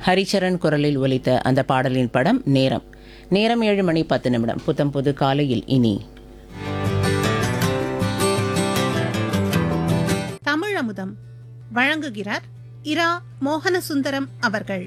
ஹரிச்சரன் குரலில் ஒலித்த அந்த பாடலின் படம் நேரம் நேரம் ஏழு மணி பத்து நிமிடம் புத்தம் புது காலையில் இனி தமிழமுதம் வழங்குகிறார் இரா மோகனசுந்தரம் அவர்கள்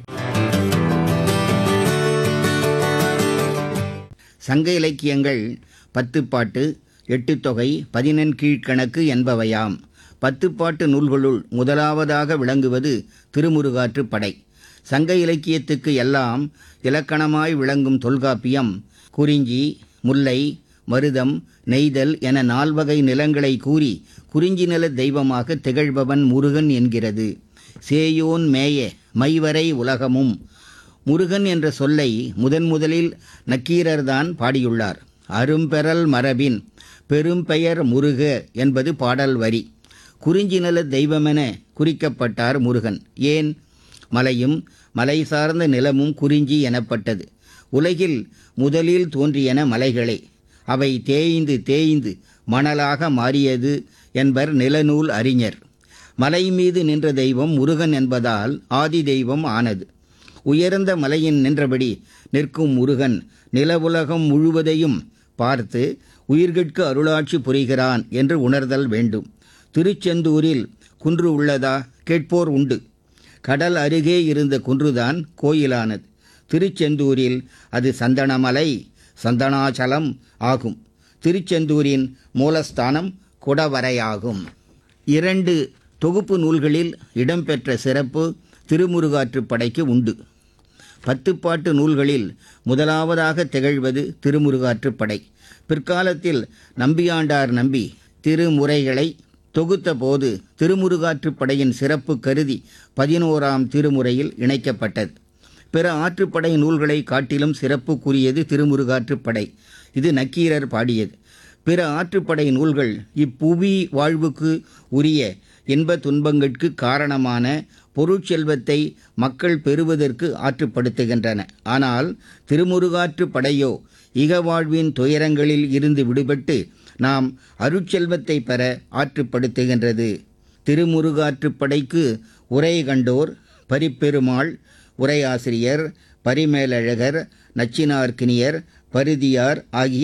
சங்க இலக்கியங்கள் பத்துப்பாட்டு எட்டுத்தொகை பதினெண் கீழ்க்கணக்கு என்பவையாம் பத்துப்பாட்டு நூல்களுள் முதலாவதாக விளங்குவது திருமுருகாற்றுப் படை சங்க இலக்கியத்துக்கு எல்லாம் இலக்கணமாய் விளங்கும் தொல்காப்பியம் குறிஞ்சி முல்லை மருதம் நெய்தல் என நால்வகை நிலங்களை கூறி குறிஞ்சி நில தெய்வமாக திகழ்பவன் முருகன் என்கிறது சேயோன் மேய மைவரை உலகமும் முருகன் என்ற சொல்லை முதன் முதலில் நக்கீரர்தான் பாடியுள்ளார் அரும்பெறல் மரபின் பெரும்பெயர் முருக என்பது பாடல் வரி குறிஞ்சி நில தெய்வமென குறிக்கப்பட்டார் முருகன் ஏன் மலையும் மலை சார்ந்த நிலமும் குறிஞ்சி எனப்பட்டது உலகில் முதலில் தோன்றியன மலைகளே அவை தேய்ந்து தேய்ந்து மணலாக மாறியது என்பர் நிலநூல் அறிஞர் மலை மீது நின்ற தெய்வம் முருகன் என்பதால் ஆதி தெய்வம் ஆனது உயர்ந்த மலையின் நின்றபடி நிற்கும் முருகன் நிலவுலகம் முழுவதையும் பார்த்து உயிர்கட்கு அருளாட்சி புரிகிறான் என்று உணர்தல் வேண்டும் திருச்செந்தூரில் குன்று உள்ளதா கேட்போர் உண்டு கடல் அருகே இருந்த குன்றுதான் கோயிலானது திருச்செந்தூரில் அது சந்தனமலை சந்தனாச்சலம் ஆகும் திருச்செந்தூரின் மூலஸ்தானம் குடவரையாகும் இரண்டு தொகுப்பு நூல்களில் இடம்பெற்ற சிறப்பு திருமுருகாற்றுப் படைக்கு உண்டு பத்துப்பாட்டு நூல்களில் முதலாவதாக திகழ்வது திருமுருகாற்றுப் படை பிற்காலத்தில் நம்பியாண்டார் நம்பி திருமுறைகளை தொகுத்த போது திருமுருகாற்றுப் படையின் சிறப்பு கருதி பதினோராம் திருமுறையில் இணைக்கப்பட்டது பிற ஆற்றுப்படை நூல்களை காட்டிலும் சிறப்புக்குரியது திருமுருகாற்றுப் படை இது நக்கீரர் பாடியது பிற ஆற்றுப்படை நூல்கள் இப்புவி வாழ்வுக்கு உரிய இன்ப துன்பங்களுக்கு காரணமான பொருட்செல்வத்தை மக்கள் பெறுவதற்கு ஆற்றுப்படுத்துகின்றன ஆனால் திருமுருகாற்றுப் படையோ இக வாழ்வின் துயரங்களில் இருந்து விடுபட்டு நாம் அருட்செல்வத்தை பெற ஆற்றுப்படுத்துகின்றது திருமுருகாற்றுப் படைக்கு உரை கண்டோர் பரிப்பெருமாள் உரையாசிரியர் பரிமேலழகர் நச்சினார்க்கினியர் பரிதியார் ஆகிய